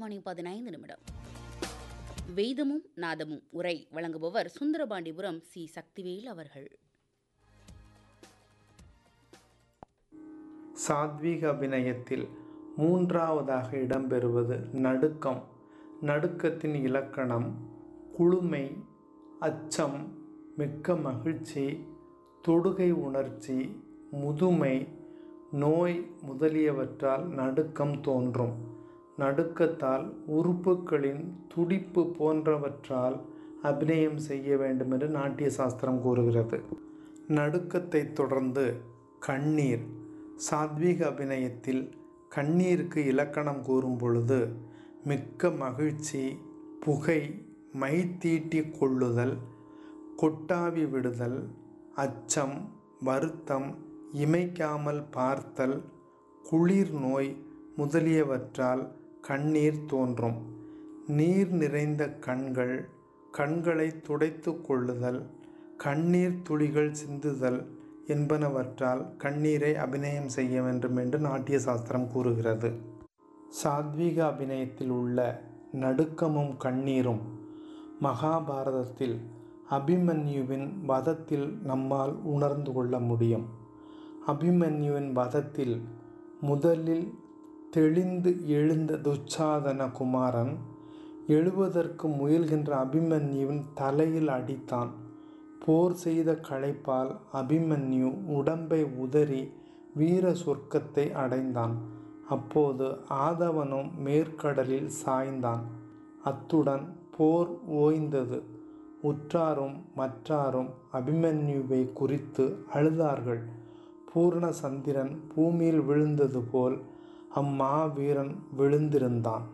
மணி பதினைந்து நிமிடம் வேதமும் நாதமும் உரை வழங்குபவர் சுந்தரபாண்டிபுரம் சி சக்திவேல் அவர்கள் சாத்வீக அபிநயத்தில் மூன்றாவதாக இடம்பெறுவது நடுக்கம் நடுக்கத்தின் இலக்கணம் குளுமை அச்சம் மிக்க மகிழ்ச்சி தொடுகை உணர்ச்சி முதுமை நோய் முதலியவற்றால் நடுக்கம் தோன்றும் நடுக்கத்தால் உறுப்புகளின் துடிப்பு போன்றவற்றால் அபிநயம் செய்ய வேண்டும் என்று நாட்டிய சாஸ்திரம் கூறுகிறது நடுக்கத்தை தொடர்ந்து கண்ணீர் சாத்வீக அபிநயத்தில் கண்ணீருக்கு இலக்கணம் கூறும் பொழுது மிக்க மகிழ்ச்சி புகை மை தீட்டி கொள்ளுதல் கொட்டாவி விடுதல் அச்சம் வருத்தம் இமைக்காமல் பார்த்தல் குளிர் நோய் முதலியவற்றால் கண்ணீர் தோன்றும் நீர் நிறைந்த கண்கள் கண்களை துடைத்து கொள்ளுதல் கண்ணீர் துளிகள் சிந்துதல் என்பனவற்றால் கண்ணீரை அபிநயம் செய்ய வேண்டும் என்று நாட்டிய சாஸ்திரம் கூறுகிறது சாத்வீக அபிநயத்தில் உள்ள நடுக்கமும் கண்ணீரும் மகாபாரதத்தில் அபிமன்யுவின் வதத்தில் நம்மால் உணர்ந்து கொள்ள முடியும் அபிமன்யுவின் வதத்தில் முதலில் தெளிந்து எழுந்த துச்சாதன குமாரன் எழுவதற்கு முயல்கின்ற அபிமன்யுவின் தலையில் அடித்தான் போர் செய்த களைப்பால் அபிமன்யு உடம்பை உதறி வீர சொர்க்கத்தை அடைந்தான் அப்போது ஆதவனும் மேற்கடலில் சாய்ந்தான் அத்துடன் போர் ஓய்ந்தது உற்றாரும் மற்றாரும் அபிமன்யுவை குறித்து அழுதார்கள் பூர்ண சந்திரன் பூமியில் விழுந்தது போல் அம்மாவீரன் விழுந்திருந்தான்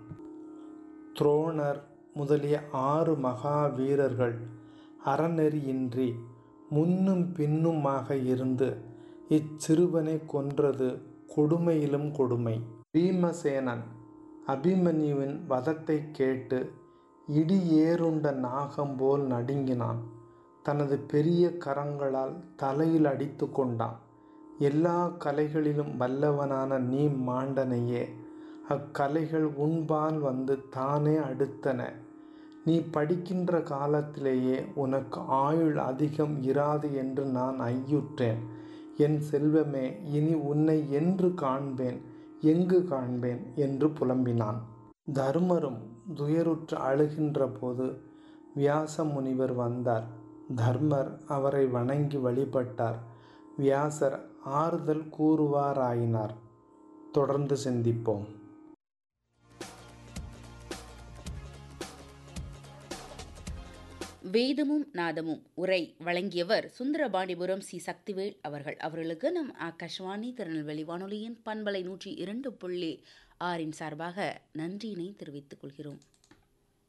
துரோணர் முதலிய ஆறு மகா வீரர்கள் அறநெறியின்றி முன்னும் பின்னுமாக இருந்து இச்சிறுவனை கொன்றது கொடுமையிலும் கொடுமை பீமசேனன் அபிமன்யுவின் வதத்தை கேட்டு இடி ஏறுண்ட நாகம் போல் நடுங்கினான் தனது பெரிய கரங்களால் தலையில் அடித்து கொண்டான் எல்லா கலைகளிலும் வல்லவனான நீ மாண்டனையே அக்கலைகள் உன்பால் வந்து தானே அடுத்தன நீ படிக்கின்ற காலத்திலேயே உனக்கு ஆயுள் அதிகம் இராது என்று நான் ஐயுற்றேன் என் செல்வமே இனி உன்னை என்று காண்பேன் எங்கு காண்பேன் என்று புலம்பினான் தர்மரும் துயருற்று அழுகின்ற போது வியாச முனிவர் வந்தார் தர்மர் அவரை வணங்கி வழிபட்டார் வியாசர் ஆறுதல் கூறுவாராயினார் தொடர்ந்து சிந்திப்போம் வேதமும் நாதமும் உரை வழங்கியவர் சுந்தரபாண்டிபுரம் சி சக்திவேல் அவர்கள் அவர்களுக்கு நம் ஆகாஷ்வாணி திருநெல்வேலி வானொலியின் பண்பலை நூற்றி இரண்டு புள்ளி ஆறின் சார்பாக நன்றியினை தெரிவித்துக் கொள்கிறோம்